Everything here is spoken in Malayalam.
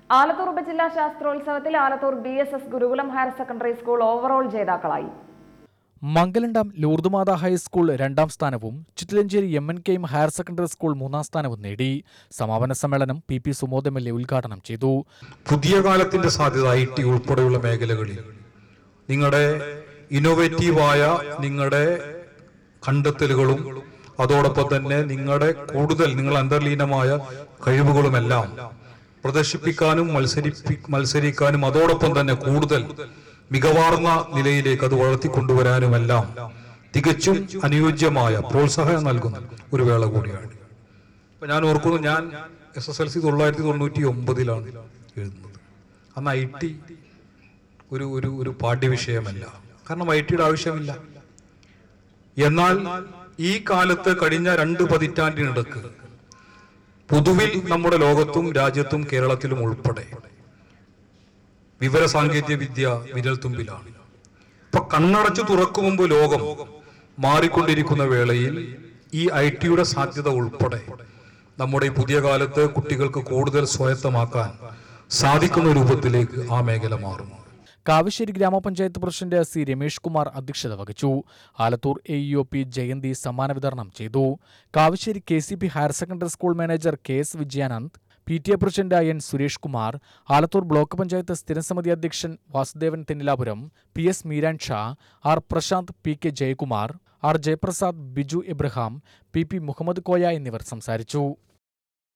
ആലത്തൂർ ഉപജില്ലാ ശാസ്ത്രോത്സവത്തിൽ Alathur B S S Gurukulam higher secondary school overall ജേതാക്കളായി മംഗലണ്ടം ലൂർദുമാത ഹൈസ്കൂൾ രണ്ടാം സ്ഥാനവും ചിറ്റിലഞ്ചേരി എം എൻ കെയും ഹയർ സെക്കൻഡറി സ്കൂൾ മൂന്നാം സ്ഥാനവും നേടി സമാപന സമ്മേളനം P P Sumod M L A ഉദ്ഘാടനം ചെയ്തു പുതിയ കാലത്തിന്റെ സാധ്യത ഐ ടി ഉൾപ്പെടെയുള്ള മേഖലകളിൽ നിങ്ങളുടെ ഇന്നോവേറ്റീവായ നിങ്ങളുടെ കണ്ടെത്തലുകളും അതോടൊപ്പം തന്നെ നിങ്ങളുടെ കൂടുതൽ നിങ്ങൾ അന്തർലീനമായ കഴിവുകളുമെല്ലാം പ്രദർശിപ്പിക്കാനും മത്സരിപ്പി മത്സരിക്കാനും അതോടൊപ്പം തന്നെ കൂടുതൽ മികവാർന്ന നിലയിലേക്ക് അത് വളർത്തിക്കൊണ്ടുവരാനുമെല്ലാം തികച്ചും അനുയോജ്യമായ പ്രോത്സാഹനം നൽകുന്ന ഒരു വേള കൂടിയാണ് ഇപ്പൊ ഞാൻ ഓർക്കുന്നു ഞാൻ എസ് എസ് എൽ സി തൊള്ളായിരത്തി തൊണ്ണൂറ്റി ഒമ്പതിലാണ് എഴുതുന്നത് അന്ന് ഐ ടി ഒരു ഒരു ഒരു പാഠ്യവിഷയമല്ല കാരണം ഐ ടിയുടെ ആവശ്യമില്ല എന്നാൽ ഈ കാലത്ത് കഴിഞ്ഞ രണ്ട് പതിറ്റാണ്ടിനിടക്ക് പൊതുവിൽ നമ്മുടെ ലോകത്തും രാജ്യത്തും കേരളത്തിലും ഉൾപ്പെടെ വിവര സാങ്കേതിക വിദ്യ വിരൽത്തുമ്പിലാണ് ഇപ്പൊ കണ്ണടച്ചു തുറക്കും മുമ്പ് ലോകം മാറിക്കൊണ്ടിരിക്കുന്ന വേളയിൽ ഈ ഐ ടിയുടെ സാധ്യത ഉൾപ്പെടെ നമ്മുടെ ഈ പുതിയ കാലത്ത് കുട്ടികൾക്ക് കൂടുതൽ സ്വായത്തമാക്കാൻ സാധിക്കുന്ന രൂപത്തിലേക്ക് ആ മേഖല മാറും കാവശ്ശേരി ഗ്രാമപഞ്ചായത്ത് പ്രസിഡന്റ് സി രമേഷ് കുമാർ അധ്യക്ഷത വഹിച്ചു Alathur A E O P Jayanthi സമ്മാന വിതരണം ചെയ്തു Kavassery K C P higher secondary school manager K S Vijayanand P T A president N Suresh Kumar Alathur block panchayat സ്ഥിരസമിതി അധ്യക്ഷൻ Vasudevan Thennilapuram P S Meeran Shah R Prashanth P K Jayakumar R Jayaprasad Biju Abraham P P Muhammad Koya എന്നിവർ സംസാരിച്ചു